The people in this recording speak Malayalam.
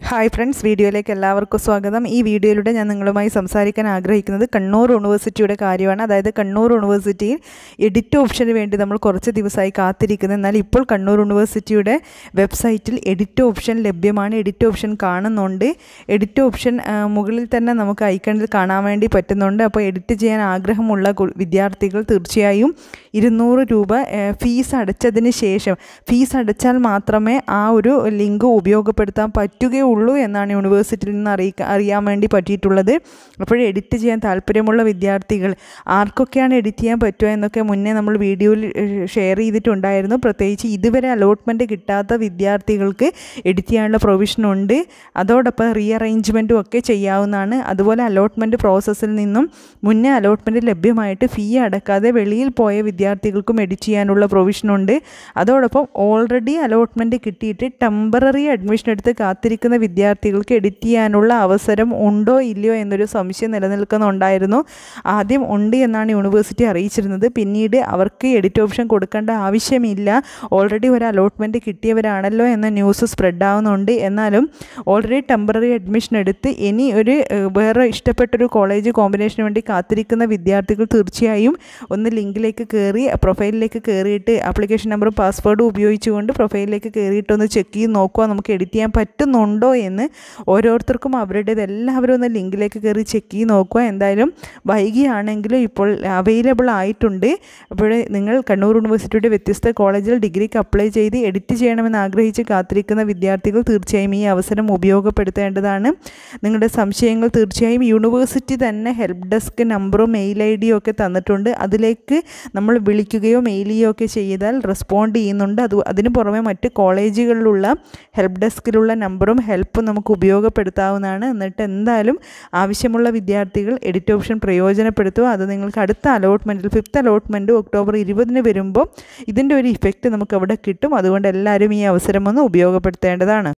ഹായ് ഫ്രണ്ട്സ് വീഡിയോയിലേക്ക് എല്ലാവർക്കും സ്വാഗതം ഈ വീഡിയോയിലൂടെ ഞാൻ നിങ്ങളുമായി സംസാരിക്കാൻ ആഗ്രഹിക്കുന്നത് കണ്ണൂർ യൂണിവേഴ്സിറ്റിയുടെ കാര്യമാണ് അതായത് കണ്ണൂർ യൂണിവേഴ്സിറ്റിയിൽ എഡിറ്റ് ഓപ്ഷന് വേണ്ടി നമ്മൾ കുറച്ച് ദിവസമായി കാത്തിരിക്കുന്നത് എന്നാൽ ഇപ്പോൾ കണ്ണൂർ യൂണിവേഴ്സിറ്റിയുടെ വെബ്സൈറ്റിൽ എഡിറ്റ് ഓപ്ഷൻ ലഭ്യമാണ് എഡിറ്റ് ഓപ്ഷൻ കാണുന്നുണ്ട് എഡിറ്റ് ഓപ്ഷൻ ആ, മുകളിൽ തന്നെ നമുക്ക് ഐക്കണിൽ കാണാൻ വേണ്ടി പറ്റുന്നുണ്ട് അപ്പോൾ എഡിറ്റ് ചെയ്യാൻ ആഗ്രഹമുള്ള കു- വിദ്യാർത്ഥികൾ തീർച്ചയായും ഇരുന്നൂറ് രൂപ ആ, ഫീസ് അടച്ചതിന് ശേഷം ഫീസ് അടച്ചാൽ മാത്രമേ ആ ഒരു ലിങ്ക് ഉപയോഗപ്പെടുത്താൻ പറ്റുകയുള്ളൂ എന്നാണ് യൂണിവേഴ്സിറ്റിയിൽ നിന്ന് അറിയിക്ക അറിയാൻ വേണ്ടി പറ്റിയിട്ടുള്ളത് അപ്പോൾ എഡിറ്റ് ചെയ്യാൻ താല്പര്യമുള്ള വിദ്യാർത്ഥികൾ ആർക്കൊക്കെയാണ് എഡിറ്റ് ചെയ്യാൻ പറ്റുക എന്നൊക്കെ മുന്നേ നമ്മൾ വീഡിയോയിൽ ഷെയർ ചെയ്തിട്ടുണ്ടായിരുന്നു പ്രത്യേകിച്ച് ഇതുവരെ അലോട്ട്മെൻറ്റ് കിട്ടാത്ത വിദ്യാർത്ഥികൾക്ക് എഡിറ്റ് ചെയ്യാനുള്ള പ്രൊവിഷനുണ്ട് അതോടൊപ്പം റീ അറേഞ്ച്മെൻറ്റും ഒക്കെ ചെയ്യാവുന്നതാണ് അതുപോലെ അലോട്ട്മെൻറ്റ് പ്രോസസ്സിൽ നിന്നും മുന്നേ അലോട്ട്മെൻറ്റ് ലഭ്യമായിട്ട് ഫീ അടക്കാതെ വെളിയിൽ പോയ വിദ്യാർത്ഥികൾക്കും എഡിറ്റ് ചെയ്യാനുള്ള പ്രൊവിഷനുണ്ട് അതോടൊപ്പം ഓൾറെഡി അലോട്ട്മെൻറ്റ് കിട്ടിയിട്ട് ടെമ്പററി അഡ്മിഷൻ എടുത്ത് കാത്തിരിക്കുന്ന വിദ്യാർത്ഥികൾക്ക് എഡിറ്റ് ചെയ്യാനുള്ള അവസരം ഉണ്ടോ ഇല്ലയോ എന്നൊരു സംശയം നിലനിൽക്കുന്നുണ്ടായിരുന്നു ആദ്യം ഉണ്ട് എന്നാണ് യൂണിവേഴ്സിറ്റി അറിയിച്ചിരുന്നത് പിന്നീട് അവർക്ക് എഡിറ്റ് ഓപ്ഷൻ കൊടുക്കേണ്ട ആവശ്യമില്ല ഓൾറെഡി ഒരു അലോട്ട്മെൻറ്റ് കിട്ടിയവരാണല്ലോ എന്ന ന്യൂസ് സ്പ്രെഡ് ആവുന്നുണ്ട് എന്നാലും ഓൾറെഡി ടെമ്പററി അഡ്മിഷൻ എടുത്ത് ഇനി ഒരു ഏഹ്, വേറെ ഇഷ്ടപ്പെട്ടൊരു കോളേജ് കോമ്പിനേഷന് വേണ്ടി കാത്തിരിക്കുന്ന വിദ്യാർത്ഥികൾ തീർച്ചയായും ഒന്ന് ലിങ്കിലേക്ക് കയറി പ്രൊഫൈലിലേക്ക് കയറിയിട്ട് ആപ്ലിക്കേഷൻ നമ്പറും പാസ്വേഡും ഉപയോഗിച്ചുകൊണ്ട് പ്രൊഫൈലിലേക്ക് കയറിയിട്ട് ഒന്ന് ചെക്ക് ചെയ്ത് നോക്കുക നമുക്ക് എഡിറ്റ് ചെയ്യാൻ പറ്റുന്നുണ്ടോ എന്ന് ഓരോരുത്തർക്കും അവരുടേത് എല്ലാവരും ഒന്ന് ലിങ്കിലേക്ക് കയറി ചെക്ക് ചെയ്ത് നോക്കുക എന്തായാലും വൈകിയാണെങ്കിലും ഇപ്പോൾ അവൈലബിൾ ആയിട്ടുണ്ട് അപ്പോൾ നിങ്ങൾ കണ്ണൂർ യൂണിവേഴ്സിറ്റിയുടെ വ്യത്യസ്ത കോളേജിൽ ഡിഗ്രിക്ക് അപ്ലൈ ചെയ്ത് എഡിറ്റ് ചെയ്യണമെന്ന് ആഗ്രഹിച്ച് കാത്തിരിക്കുന്ന വിദ്യാർത്ഥികൾ തീർച്ചയായും ഈ അവസരം ഉപയോഗപ്പെടുത്തേണ്ടതാണ് നിങ്ങളുടെ സംശയങ്ങൾ തീർച്ചയായും യൂണിവേഴ്സിറ്റി തന്നെ ഹെൽപ്പ് ഡെസ്ക് നമ്പറും മെയിൽ ഐ ഡിയും ഒക്കെ തന്നിട്ടുണ്ട് അതിലേക്ക് നമ്മൾ വിളിക്കുകയോ മെയിൽ ചെയ്യുകയോ ഒക്കെ ചെയ്താൽ റെസ്പോണ്ട് ചെയ്യുന്നുണ്ട് അത് അതിന് പുറമെ മറ്റ് കോളേജുകളിലുള്ള ഹെൽപ്പ് ഡെസ്കിലുള്ള നമ്പറും ഹെൽപ്പും നമുക്ക് ഉപയോഗപ്പെടുത്താവുന്നതാണ് എന്നിട്ട് എന്തായാലും ആവശ്യമുള്ള വിദ്യാർത്ഥികൾ എഡിറ്റ് ഓപ്ഷൻ പ്രയോജനപ്പെടുത്തുക അത് നിങ്ങൾക്ക് അടുത്ത അലോട്ട്മെൻറ്റിൽ ഫിഫ്ത്ത് അലോട്ട്മെൻറ്റ് ഒക്ടോബർ ഇരുപതിന് വരുമ്പോൾ ഇതിൻ്റെ ഒരു ഇഫക്റ്റ് നമുക്ക് അവിടെ കിട്ടും അതുകൊണ്ട് എല്ലാവരും ഈ അവസരം ഒന്ന് ഉപയോഗപ്പെടുത്തേണ്ടതാണ്